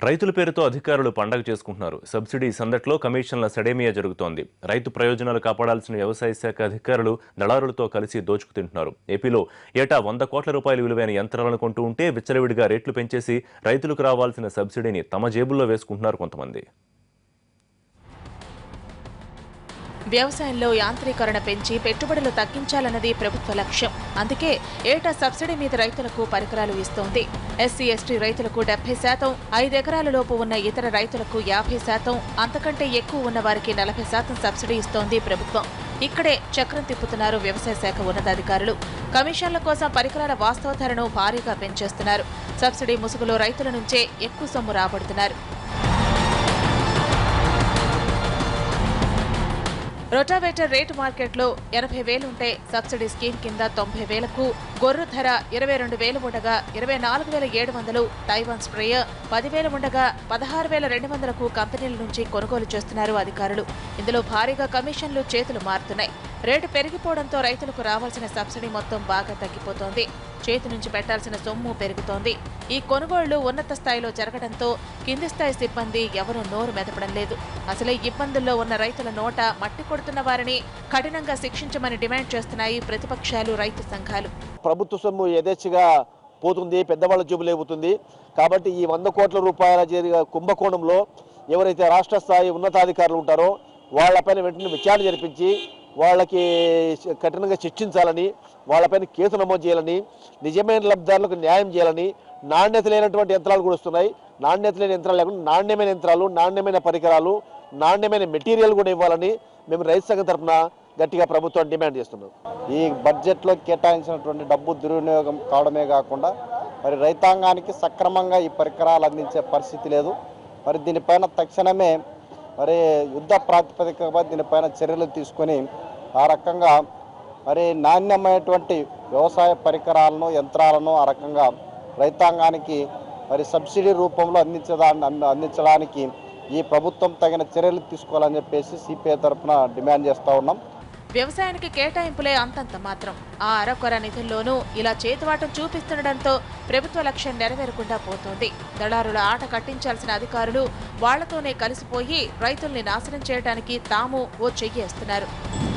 రైతుల పేరుతో అధికారులు పండగ చేసుకుంటున్నారు సబ్సిడీ సందట్లో కమిషన్ల సడేమియా జరుగుతోంది రైతు ప్రయోజనాలు కాపాడాల్సిన వ్యవసాయ శాఖ అధికారులు దళారులతో కలిసి దోచుకు తింటున్నారు ఏపీలో ఏటా వంద కోట్ల రూపాయల విలువైన యంత్రాలను కొంటూ ఉంటే విచ్చలవిడిగా రేట్లు పెంచేసి రైతులకు రావాల్సిన సబ్సిడీని తమ జేబుల్లో వేసుకుంటున్నారు కొంతమంది వ్యవసాయంలో యాంత్రీకరణ పెంచి పెట్టుబడులు తగ్గించాలన్నది ప్రభుత్వ లక్ష్యం అందుకే ఏటా సబ్సిడీ మీద రైతులకు పరికరాలు ఇస్తోంది ఎస్సీ ఎస్టీ రైతులకు డెబ్బై శాతం ఐదు ఎకరాల లోపు ఉన్న ఇతర రైతులకు యాభై శాతం అంతకంటే ఎక్కువ ఉన్న వారికి నలభై శాతం సబ్సిడీ ఇస్తోంది ప్రభుత్వం ఇక్కడే చక్రం తిప్పుతున్నారు వ్యవసాయ శాఖ ఉన్నతాధికారులు కమిషన్ల కోసం పరికరాల వాస్తవ ధరను భారీగా పెంచేస్తున్నారు సబ్సిడీ ముసుగులో రైతుల నుంచే ఎక్కువ సొమ్ము రాబడుతున్నారు రోటావేటర్ రేటు మార్కెట్లో ఎనభై వేలుంటే సబ్సిడీ స్కీమ్ కింద తొంభై వేలకు గొర్రు ధర ఇరవై రెండు వేలు ఉండగా ఇరవై నాలుగు వేల ఏడు వందలు తైవాన్ స్ప్రేయర్ పదివేలు ఉండగా పదహారు వేల రెండు వందలకు కంపెనీల నుంచి కొనుగోలు చేస్తున్నారు అధికారులు ఇందులో భారీగా కమిషన్లు చేతులు మారుతున్నాయి రేటు పెరిగిపోవడంతో రైతులకు రావాల్సిన సబ్సిడీ మొత్తం బాగా తగ్గిపోతోంది చేతి నుంచి పెట్టాల్సిన సొమ్ము పెరుగుతోంది ఈ కొనుగోళ్లు ఉన్నత స్థాయిలో జరగడంతో కింది స్థాయి సిబ్బంది ఎవరూ నోరు మెదపడం లేదు అసలే ఇబ్బందుల్లో ఉన్న రైతుల నోట మట్టి కొడుతున్న వారిని కఠినంగా శిక్షించమని డిమాండ్ చేస్తున్నాయి ప్రతిపక్షాలు రైతు సంఘాలు ప్రభుత్వ సొమ్ము యథేచ్ఛగా పోతుంది పెద్దవాళ్ళ జేబులు లేవుతుంది కాబట్టి ఈ వంద కోట్ల రూపాయల జరిగే కుంభకోణంలో ఎవరైతే రాష్ట్ర స్థాయి ఉన్నతాధికారులు ఉంటారో వాళ్ళపైన వెంటనే విచారణ జరిపించి వాళ్ళకి కఠినంగా శిక్షించాలని వాళ్ళపైన కేసు నమోదు చేయాలని నిజమైన లబ్ధిదారులకు న్యాయం చేయాలని నాణ్యత లేనటువంటి యంత్రాలు కూడా వస్తున్నాయి నాణ్యత లేని యంత్రాలు లేకుండా నాణ్యమైన యంత్రాలు నాణ్యమైన పరికరాలు నాణ్యమైన మెటీరియల్ కూడా ఇవ్వాలని మేము రైతు సంఘం తరఫున గట్టిగా ప్రభుత్వం డిమాండ్ చేస్తున్నాం ఈ బడ్జెట్లో కేటాయించినటువంటి డబ్బు దుర్వినియోగం కావడమే కాకుండా మరి రైతాంగానికి సక్రమంగా ఈ పరికరాలు అందించే పరిస్థితి లేదు మరి దీనిపైన తక్షణమే మరి యుద్ధ ప్రాతిపదికగా దీనిపైన చర్యలు తీసుకొని ఆ రకంగా మరి నాణ్యమైనటువంటి వ్యవసాయ పరికరాలను యంత్రాలను ఆ రకంగా రైతాంగానికి మరి సబ్సిడీ రూపంలో అందించదా అందించడానికి ఈ ప్రభుత్వం తగిన చర్యలు తీసుకోవాలని చెప్పేసి సిపిఐ తరఫున డిమాండ్ చేస్తూ ఉన్నాం వ్యవసాయానికి కేటాయింపులే అంతంత మాత్రం ఆ అరకొర నిధుల్లోనూ ఇలా చేతివాటం చూపిస్తుండటంతో ప్రభుత్వ లక్ష్యం నెరవేరకుండా పోతోంది దళారుల ఆట కట్టించాల్సిన అధికారులు వాళ్లతోనే కలిసిపోయి రైతుల్ని నాశనం చేయడానికి తాము ఓ చెయ్యేస్తున్నారు